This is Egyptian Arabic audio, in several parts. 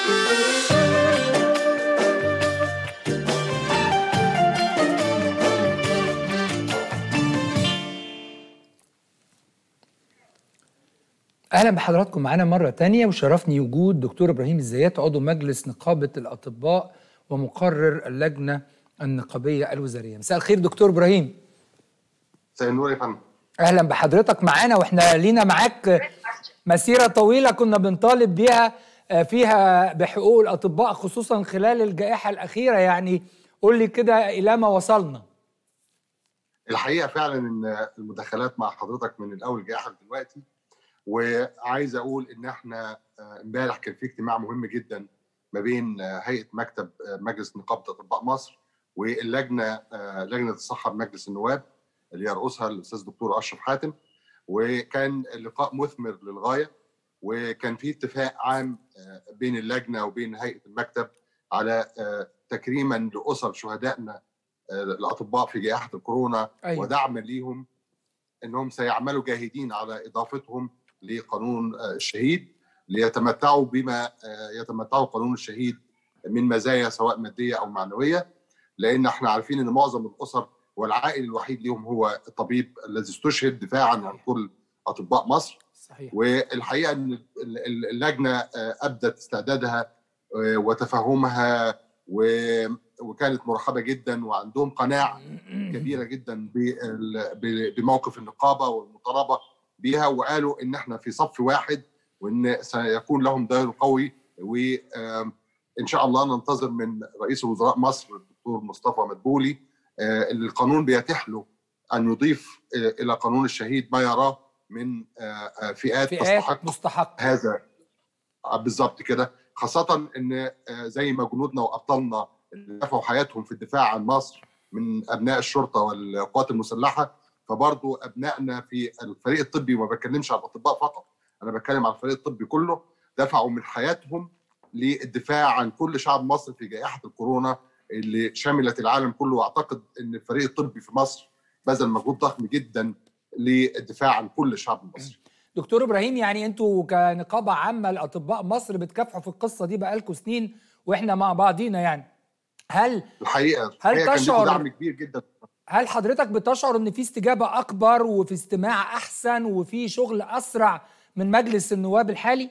اهلا بحضراتكم معانا مره تانية وشرفني وجود دكتور ابراهيم الزيات عضو مجلس نقابه الاطباء ومقرر اللجنه النقابيه الوزاريه مساء الخير دكتور ابراهيم مساء النور يا فندم اهلا بحضرتك معانا واحنا لينا معاك مسيره طويله كنا بنطالب بيها فيها بحقوق الاطباء خصوصا خلال الجائحه الاخيره يعني قول لي كده الى ما وصلنا الحقيقه فعلا ان المداخلات مع حضرتك من الاول الجائحه دلوقتي وعايز اقول ان احنا امبارح كان في اجتماع مهم جدا ما بين هيئه مكتب مجلس نقابه اطباء مصر واللجنه لجنه الصحه بمجلس النواب اللي يرأسها الاستاذ دكتور اشرف حاتم وكان اللقاء مثمر للغايه وكان في اتفاق عام بين اللجنه وبين هيئه المكتب على تكريما لاسر شهدائنا الاطباء في جائحه الكورونا أيوة. ودعما ليهم انهم سيعملوا جاهدين على اضافتهم لقانون الشهيد ليتمتعوا بما يتمتعوا قانون الشهيد من مزايا سواء ماديه او معنويه لان احنا عارفين ان معظم الاسر والعائل الوحيد لهم هو الطبيب الذي استشهد دفاعا عن كل اطباء مصر صحيح. والحقيقه ان اللجنه ابدت استعدادها وتفهمها وكانت مرحبه جدا وعندهم قناعه كبيره جدا بموقف النقابه والمطالبه بها وقالوا ان احنا في صف واحد وان سيكون لهم دور قوي وان شاء الله ننتظر من رئيس وزراء مصر الدكتور مصطفى مدبولي القانون بيتيح له ان يضيف الى قانون الشهيد ما يراه من فئات, فئات تستحق مستحق هذا بالظبط كده خاصة إن زي ما جنودنا وأبطالنا دفعوا حياتهم في الدفاع عن مصر من أبناء الشرطة والقوات المسلحة فبرضو أبنائنا في الفريق الطبي وما بتكلمش عن الأطباء فقط أنا بتكلم عن الفريق الطبي كله دفعوا من حياتهم للدفاع عن كل شعب مصر في جائحة الكورونا اللي شملت العالم كله وأعتقد إن الفريق الطبي في مصر بذل مجهود ضخم جدا للدفاع عن كل الشعب المصري دكتور ابراهيم يعني انتوا كنقابه عامه لاطباء مصر بتكافحوا في القصه دي بقالكم سنين واحنا مع بعضينا يعني هل الحقيقه هل الحقيقة تشعر كان دعم كبير جدا هل حضرتك بتشعر ان في استجابه اكبر وفي استماع احسن وفي شغل اسرع من مجلس النواب الحالي؟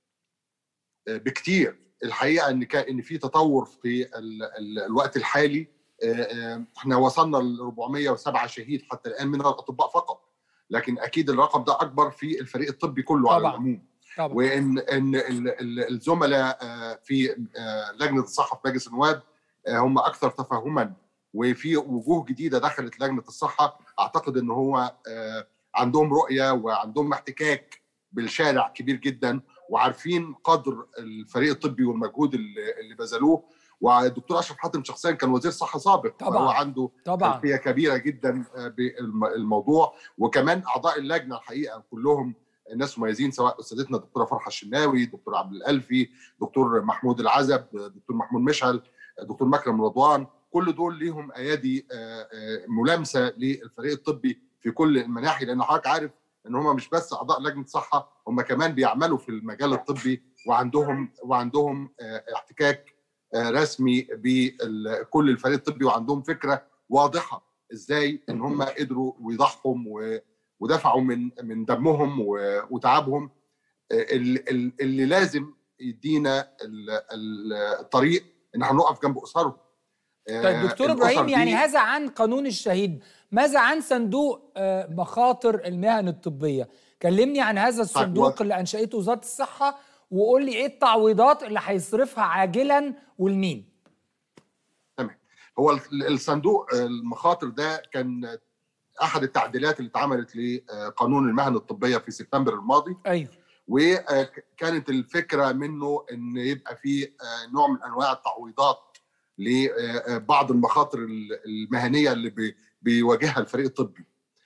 بكتير الحقيقه ان كان ان في تطور في ال ال الوقت الحالي احنا وصلنا ل 407 شهيد حتى الان من الاطباء فقط لكن اكيد الرقم ده اكبر في الفريق الطبي كله طبعا. على العموم طبعا وان ان الزملاء في لجنه الصحه في مجلس النواب هم اكثر تفهما وفي وجوه جديده دخلت لجنه الصحه اعتقد ان هو عندهم رؤيه وعندهم احتكاك بالشارع كبير جدا وعارفين قدر الفريق الطبي والمجهود اللي بذلوه والدكتور اشرف حاتم شخصيا كان وزير صحه سابق طبعا فهو عنده طبعا خلفيه كبيره جدا بالموضوع وكمان اعضاء اللجنه الحقيقه كلهم ناس مميزين سواء استاذتنا الدكتوره فرحه الشناوي دكتور عبد الالفي دكتور محمود العزب دكتور محمود مشعل دكتور مكرم رضوان كل دول ليهم ايادي ملامسه للفريق الطبي في كل المناحي لان حضرتك عارف ان هم مش بس اعضاء لجنه صحه هم كمان بيعملوا في المجال الطبي وعندهم وعندهم احتكاك رسمي بكل الفريق الطبي وعندهم فكره واضحه ازاي ان هم قدروا ويضحوا ودفعوا من من دمهم وتعبهم اللي لازم يدينا الطريق ان احنا نقف جنب اسرهم طيب دكتور ابراهيم يعني هذا عن قانون الشهيد ماذا عن صندوق مخاطر المهن الطبيه كلمني عن هذا الصندوق طيب. اللي انشأته وزاره الصحه وقول لي ايه التعويضات اللي هيصرفها عاجلا ولمين تمام هو الصندوق المخاطر ده كان احد التعديلات اللي اتعملت لقانون المهن الطبيه في سبتمبر الماضي ايوه وكانت الفكره منه ان يبقى في نوع من انواع التعويضات لبعض المخاطر المهنيه اللي بيواجهها الفريق الطبي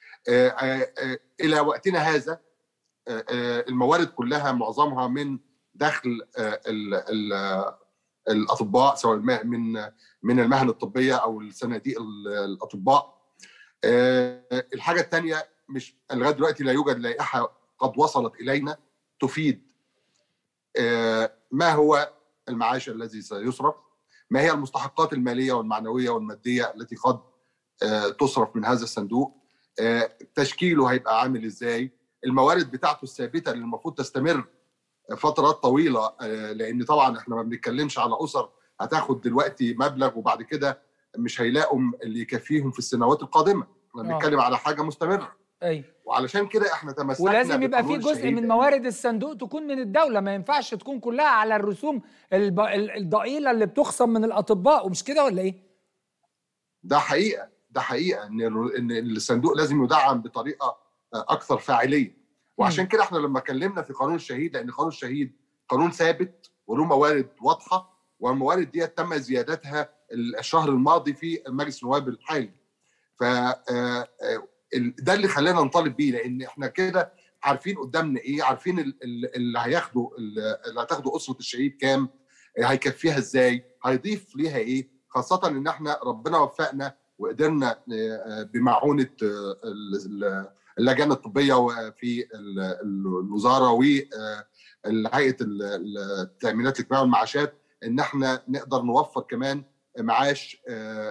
الى وقتنا هذا الموارد كلها معظمها من دخل ال ال الاطباء سواء من من المهن الطبيه او الصناديق الاطباء الحاجه الثانيه مش لغايه دلوقتي لا يوجد لائحه قد وصلت الينا تفيد ما هو المعاش الذي سيصرف ما هي المستحقات الماليه والمعنويه والماديه التي قد تصرف من هذا الصندوق تشكيله هيبقى عامل ازاي الموارد بتاعته الثابته اللي المفروض تستمر فترات طويله لان طبعا احنا ما بنتكلمش على اسر هتاخد دلوقتي مبلغ وبعد كده مش هيلاقوا اللي يكفيهم في السنوات القادمه احنا بنتكلم على حاجه مستمره اي وعلشان كده احنا تمسكنا ولازم يبقى في جزء من موارد الصندوق تكون من الدوله ما ينفعش تكون كلها على الرسوم الضئيله اللي بتخصم من الاطباء ومش كده ولا ايه ده حقيقه ده حقيقه ان ان الصندوق لازم يدعم بطريقه اكثر فاعليه وعشان كده احنا لما اتكلمنا في قانون الشهيد لان قانون الشهيد قانون ثابت وله موارد واضحه والموارد دي تم زيادتها الشهر الماضي في مجلس النواب الحالي ف ده اللي خلانا نطالب بيه لان احنا كده عارفين قدامنا ايه عارفين اللي هياخده اللي هتاخده اسره الشهيد كام هيكفيها ازاي هيضيف ليها ايه خاصه ان احنا ربنا وفقنا وقدرنا بمعونه اللجان الطبيه في الوزاره وهيئه التامينات الاجتماعيه والمعاشات ان احنا نقدر نوفر كمان معاش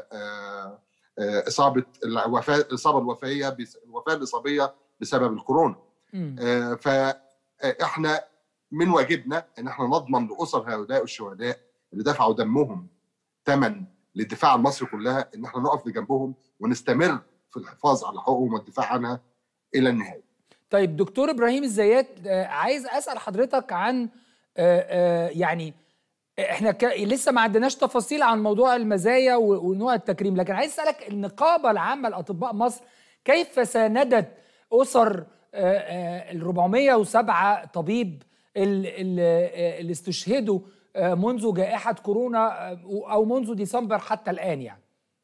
اصابه الوفاه الاصابه الوفيه الوفاه الاصابيه بسبب الكورونا فاحنا من واجبنا ان احنا نضمن لاسر هؤلاء الشهداء اللي دفعوا دمهم ثمن للدفاع عن مصر كلها ان احنا نقف بجنبهم ونستمر في الحفاظ على حقوقهم والدفاع عنها الى النهايه. طيب دكتور ابراهيم الزيات عايز اسال حضرتك عن يعني احنا ك... لسه ما عندناش تفاصيل عن موضوع المزايا ونوع التكريم لكن عايز اسالك النقابه العامه لاطباء مصر كيف ساندت اسر ال 407 طبيب اللي استشهدوا منذ جائحه كورونا او منذ ديسمبر حتى الان يعني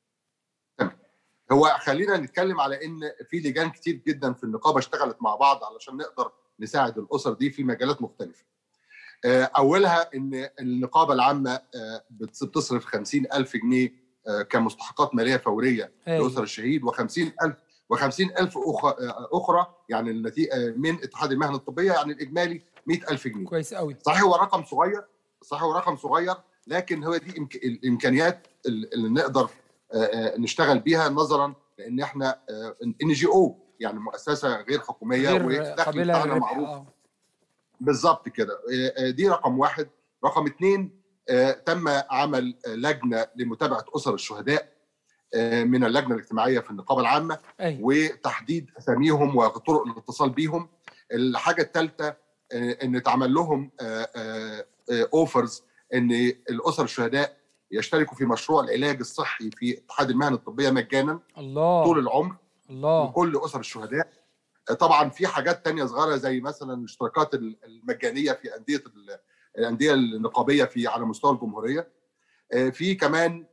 هو خلينا نتكلم على ان في لجان كتير جدا في النقابه اشتغلت مع بعض علشان نقدر نساعد الاسر دي في مجالات مختلفه اولها ان النقابه العامه بتصرف 50000 جنيه كمستحقات ماليه فوريه لاسر الشهيد و50000 و50000 اخرى يعني من اتحاد المهن الطبيه يعني الاجمالي 100000 جنيه كويس قوي صحيح هو رقم صغير صحيح هو رقم صغير لكن هو دي الامكانيات اللي نقدر نشتغل بيها نظرا لان احنا ان جي او يعني مؤسسه غير حكوميه والدخل بتاعنا معروف آه. بالظبط كده دي رقم واحد رقم اثنين تم عمل لجنه لمتابعه اسر الشهداء من اللجنه الاجتماعيه في النقابه العامه أي. وتحديد اساميهم وطرق الاتصال بيهم الحاجه الثالثه ان اتعمل لهم اوفرز ان الاسر الشهداء يشتركوا في مشروع العلاج الصحي في اتحاد المهن الطبيه مجانا الله طول العمر الله لكل اسر الشهداء طبعا في حاجات تانية صغيرة زي مثلا الاشتراكات المجانية في أندية الأندية النقابية في على مستوى الجمهورية في كمان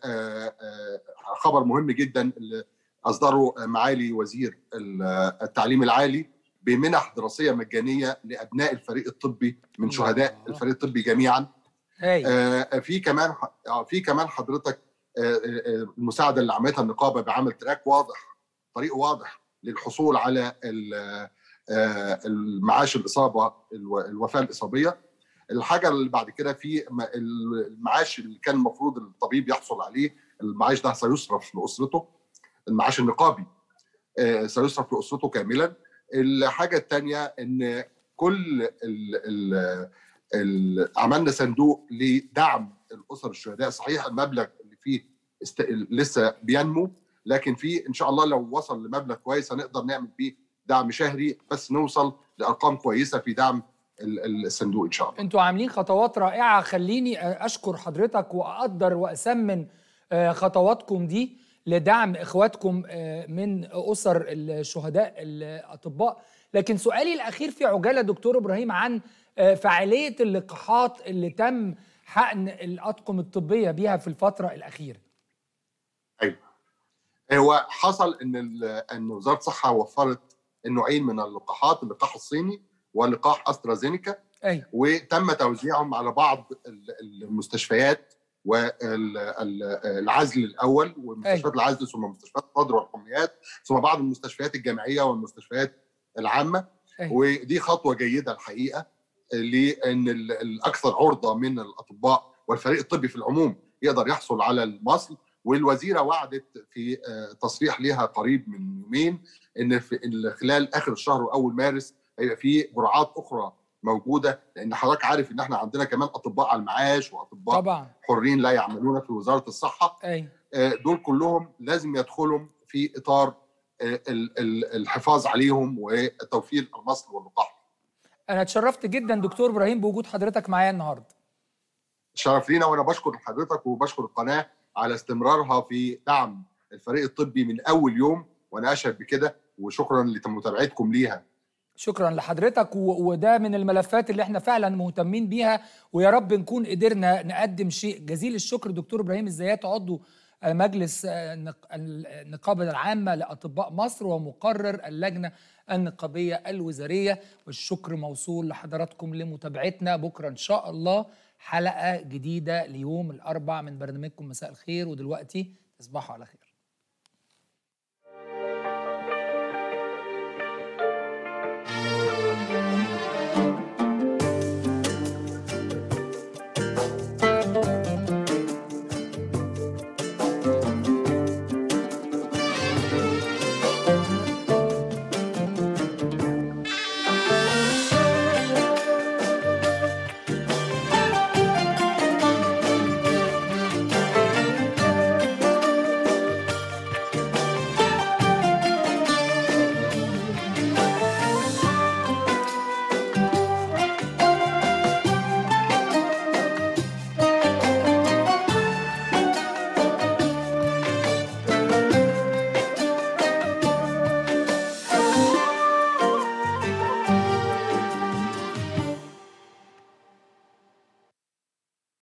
خبر مهم جدا اللي أصدره معالي وزير التعليم العالي بمنح دراسية مجانية لأبناء الفريق الطبي من شهداء الفريق الطبي جميعا في كمان في كمان حضرتك المساعدة اللي عملتها النقابة بعمل تراك واضح طريق واضح للحصول على المعاش الاصابه الوفاه الاصابيه الحاجه اللي بعد كده في المعاش اللي كان المفروض الطبيب يحصل عليه المعاش ده سيصرف لاسرته المعاش النقابي سيصرف لاسرته كاملا الحاجه الثانيه ان كل ال ال ال عملنا صندوق لدعم الاسر الشهداء صحيح المبلغ اللي فيه است... لسه بينمو لكن في ان شاء الله لو وصل لمبلغ كويس هنقدر نعمل بيه دعم شهري بس نوصل لارقام كويسه في دعم الصندوق ان شاء الله. انتوا عاملين خطوات رائعه خليني اشكر حضرتك واقدر واسمن خطواتكم دي لدعم اخواتكم من اسر الشهداء الاطباء لكن سؤالي الاخير في عجاله دكتور ابراهيم عن فعاليه اللقاحات اللي تم حقن الاطقم الطبيه بيها في الفتره الاخيره. ايوه هو حصل ان ان وزاره الصحه وفرت النوعين من اللقاحات اللقاح الصيني ولقاح استرازينيكا أي. وتم توزيعهم على بعض المستشفيات والعزل الاول ومستشفيات العزل ثم مستشفيات الصدر والحميات ثم بعض المستشفيات الجامعيه والمستشفيات العامه أي. ودي خطوه جيده الحقيقه لان الاكثر عرضه من الاطباء والفريق الطبي في العموم يقدر يحصل على المصل والوزيره وعدت في تصريح لها قريب من يومين ان في خلال اخر الشهر واول مارس هيبقى في جرعات اخرى موجوده لان حضرتك عارف ان احنا عندنا كمان اطباء على المعاش واطباء طبعا حرين لا يعملون في وزاره الصحه أي. دول كلهم لازم يدخلوا في اطار الحفاظ عليهم وتوفير المصل واللقاح انا اتشرفت جدا دكتور ابراهيم بوجود حضرتك معايا النهارده شرف لينا وانا بشكر حضرتك وبشكر القناه على استمرارها في دعم الفريق الطبي من اول يوم وانا اشهد بكده وشكرا لمتابعتكم ليها شكرا لحضرتك وده من الملفات اللي احنا فعلا مهتمين بيها ويا رب نكون قدرنا نقدم شيء جزيل الشكر دكتور ابراهيم الزيات عضو مجلس النقابة العامة لأطباء مصر ومقرر اللجنة النقابية الوزارية والشكر موصول لحضراتكم لمتابعتنا بكرة إن شاء الله حلقة جديدة ليوم الأربع من برنامجكم مساء الخير ودلوقتي تصبحوا على خير